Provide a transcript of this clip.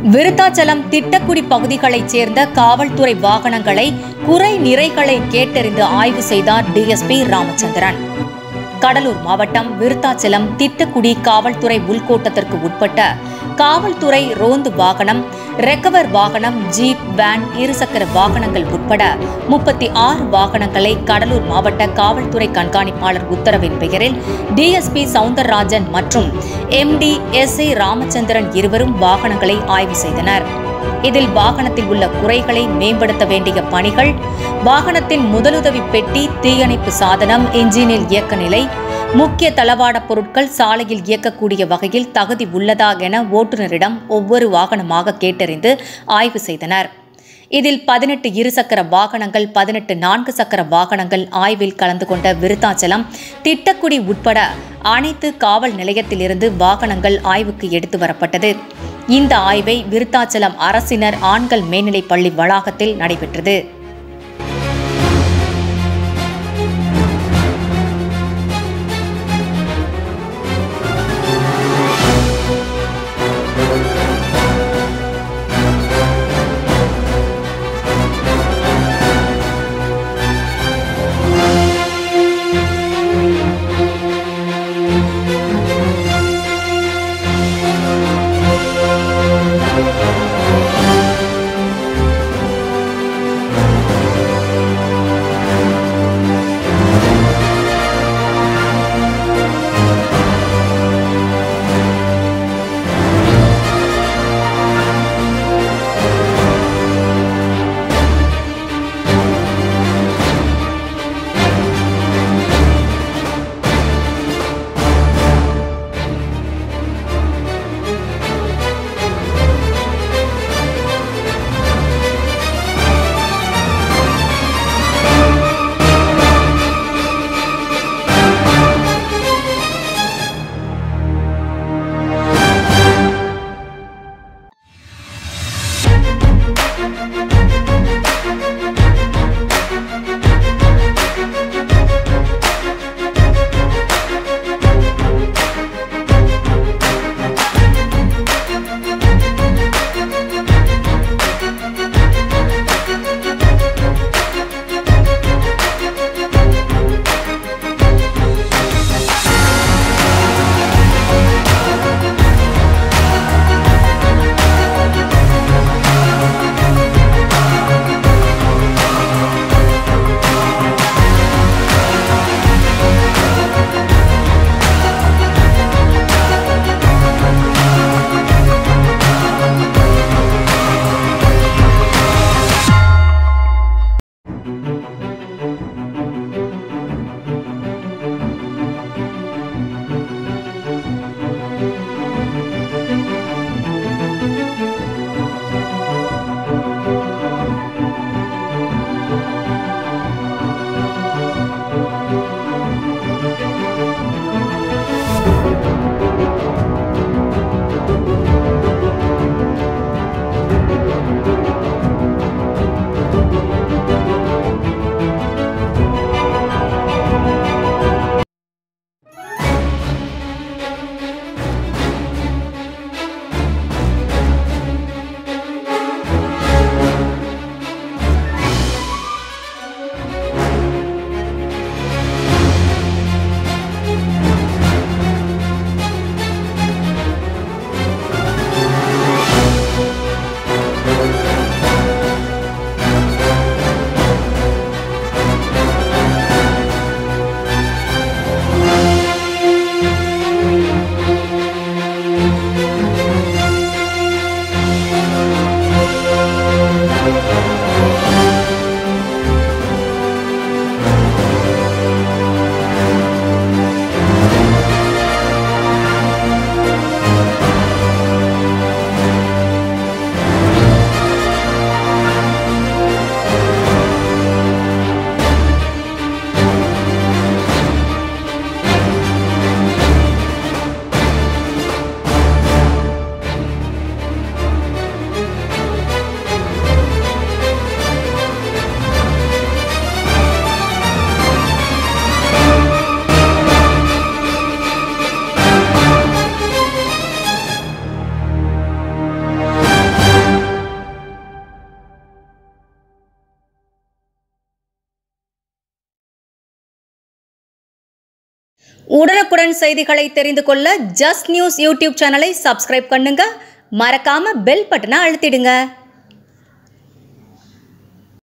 விருத்தாச்சலம் திட்டக்குடி பகுதிகளைச் சேர்ந்த காவல்துறை வாகனங்களை குறை நிறைகளை கேட்டறிந்து ஆய்வு செய்தார் டிஎஸ்பி ராமச்சந்திரன் கடலூர் மாவட்டம் விருத்தாச்சலம் திட்டக்குடி காவல்துறை உள்கோட்டத்திற்கு உட்பட்ட காவல்துறை ரோந்து வாகனம் ரெக்கவர் வாகனம் ஜீப் வேன் இருசக்கர வாகனங்கள் உட்பட முப்பத்தி ஆறு வாகனங்களை கடலூர் மாவட்ட காவல்துறை கண்காணிப்பாளர் உத்தரவின் பெயரில் டிஎஸ்பி சவுந்தரராஜன் மற்றும் எம்டி எஸ் ஏ ராமச்சந்திரன் இருவரும் வாகனங்களை ஆய்வு செய்தனர் இதில் வாகனத்தில் உள்ள குறைகளை மேம்படுத்த வேண்டிய பணிகள் வாகனத்தின் முதலுதவி பெட்டி தீயணைப்பு சாதனம் என்ஜினில் இயக்க நிலை முக்கிய தளவாட பொருட்கள் சாலையில் இயக்கக்கூடிய வகையில் தகுதி உள்ளதா என ஓட்டுநரிடம் ஒவ்வொரு வாகனமாக கேட்டறிந்து ஆய்வு செய்தனர் இதில் பதினெட்டு இருசக்கர வாகனங்கள் பதினெட்டு நான்கு சக்கர வாகனங்கள் ஆய்வில் கலந்து கொண்ட விருத்தாச்சலம் திட்டக்குடி உட்பட அனைத்து காவல் நிலையத்திலிருந்து வாகனங்கள் ஆய்வுக்கு எடுத்து வரப்பட்டது இந்த ஆய்வை விருத்தாச்சலம் அரசினர் ஆண்கள் மேல்நிலைப் பள்ளி வளாகத்தில் நடைபெற்றது உடனுக்குடன் செய்திகளை தெரிந்து கொள்ள ஜஸ்ட் நியூஸ் யூடியூப் சேனலை சப்ஸ்கிரைப் பண்ணுங்க மறக்காம பெல் பட்டனை அழுத்திடுங்க